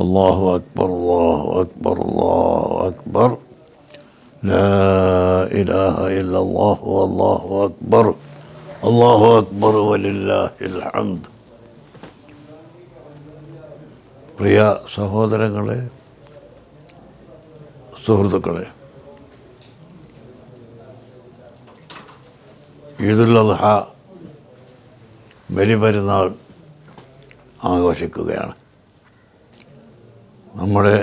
الله أكبر الله أكبر الله أكبر لا إله إلا الله والله أكبر الله أكبر ولله الحمد പ്രിയ സഹോദരങ്ങളെ സുഹൃത്തുക്കളെ ഈദുൽ അദ്ഹ ബലിപെരുന്നാൾ ആഘോഷിക്കുകയാണ് നമ്മുടെ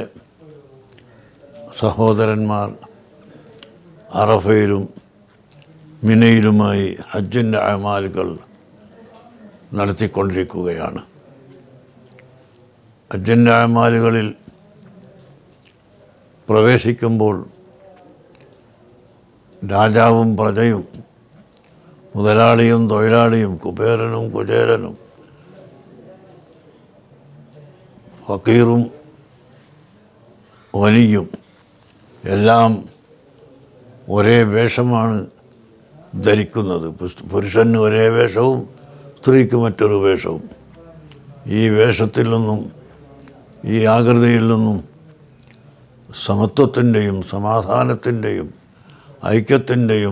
സഹോദരന്മാർ അറഫയിലും മിനയിലുമായി ഹജ്ജിൻ്റെ അമാലുകൾ നടത്തിക്കൊണ്ടിരിക്കുകയാണ് ഹജ്ജിൻ്റെ അമാലുകളിൽ പ്രവേശിക്കുമ്പോൾ രാജാവും പ്രജയും മുതലാളിയും തൊഴിലാളിയും കുബേരനും കുചേരനും ഫക്കീറും വലിയും എല്ലാം ഒരേ വേഷമാണ് ധരിക്കുന്നത് പുസ്- പുരുഷന് ഒരേ വേഷവും സ്ത്രീക്ക് മറ്റൊരു വേഷവും ഈ വേഷത്തിൽ നിന്നും ഈ ആകൃതിയിൽ നിന്നും സമത്വത്തിൻ്റെയും സമാധാനത്തിൻ്റെയും ഐക്യത്തിൻ്റെയും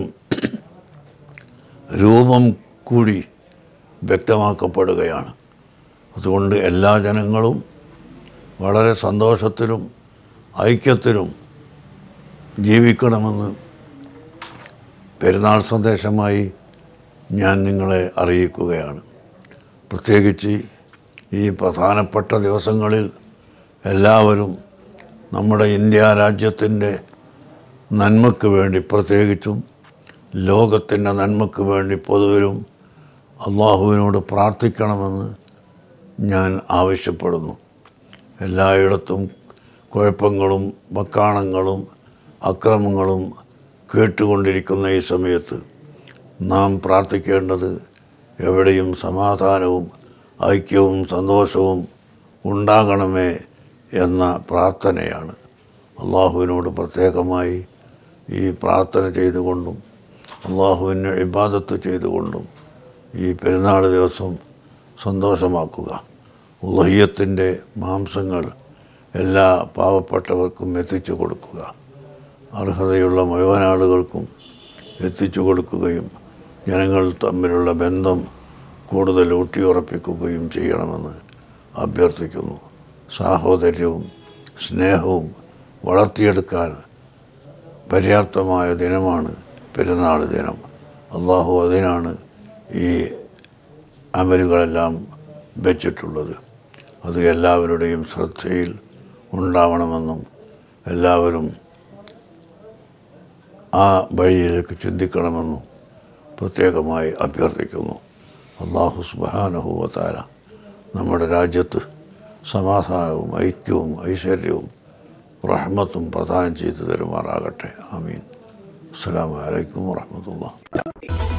രൂപം കൂടി വ്യക്തമാക്കപ്പെടുകയാണ് അതുകൊണ്ട് എല്ലാ ജനങ്ങളും വളരെ സന്തോഷത്തിലും ഐക്യത്തിലും ജീവിക്കണമെന്ന് പെരുന്നാൾ സന്ദേശമായി ഞാൻ നിങ്ങളെ അറിയിക്കുകയാണ് പ്രത്യേകിച്ച് ഈ പ്രധാനപ്പെട്ട ദിവസങ്ങളിൽ എല്ലാവരും നമ്മുടെ ഇന്ത്യ രാജ്യത്തിൻ്റെ നന്മയ്ക്ക് വേണ്ടി പ്രത്യേകിച്ചും ലോകത്തിൻ്റെ നന്മയ്ക്ക് വേണ്ടി പൊതുവിലും അള്ളാഹുവിനോട് പ്രാർത്ഥിക്കണമെന്ന് ഞാൻ ആവശ്യപ്പെടുന്നു എല്ലായിടത്തും കുഴപ്പങ്ങളും വക്കാണങ്ങളും അക്രമങ്ങളും കേട്ടുകൊണ്ടിരിക്കുന്ന ഈ സമയത്ത് നാം പ്രാർത്ഥിക്കേണ്ടത് എവിടെയും സമാധാനവും ഐക്യവും സന്തോഷവും ഉണ്ടാകണമേ എന്ന പ്രാർത്ഥനയാണ് അള്ളാഹുവിനോട് പ്രത്യേകമായി ഈ പ്രാർത്ഥന ചെയ്തുകൊണ്ടും അള്ളാഹുവിന് ഇബാദത്ത് ചെയ്തുകൊണ്ടും ഈ പെരുന്നാൾ ദിവസം സന്തോഷമാക്കുക ഉലഹിയത്തിൻ്റെ മാംസങ്ങൾ എല്ലാ പാവപ്പെട്ടവർക്കും എത്തിച്ചു കൊടുക്കുക അർഹതയുള്ള മുഴുവൻ ആളുകൾക്കും എത്തിച്ചു കൊടുക്കുകയും ജനങ്ങൾ തമ്മിലുള്ള ബന്ധം കൂടുതൽ ഊട്ടിയുറപ്പിക്കുകയും ചെയ്യണമെന്ന് അഭ്യർത്ഥിക്കുന്നു സാഹോദര്യവും സ്നേഹവും വളർത്തിയെടുക്കാൻ പര്യാപ്തമായ ദിനമാണ് പെരുന്നാൾ ദിനം അള്ളാഹു അതിനാണ് ഈ അമലുകളെല്ലാം വെച്ചിട്ടുള്ളത് അത് എല്ലാവരുടെയും ശ്രദ്ധയിൽ ഉണ്ടാവണമെന്നും എല്ലാവരും ആ വഴിയിലേക്ക് ചിന്തിക്കണമെന്നും പ്രത്യേകമായി അഭ്യർത്ഥിക്കുന്നു അള്ളാഹു സുബാനുഭവത്താല നമ്മുടെ രാജ്യത്ത് സമാധാനവും ഐക്യവും ഐശ്വര്യവും റഹ്മത്തും പ്രദാനം ചെയ്തു തരുമാറാകട്ടെ ആമീൻ അസ്സാം വലൈക്കും വാഹമത്തുള്ള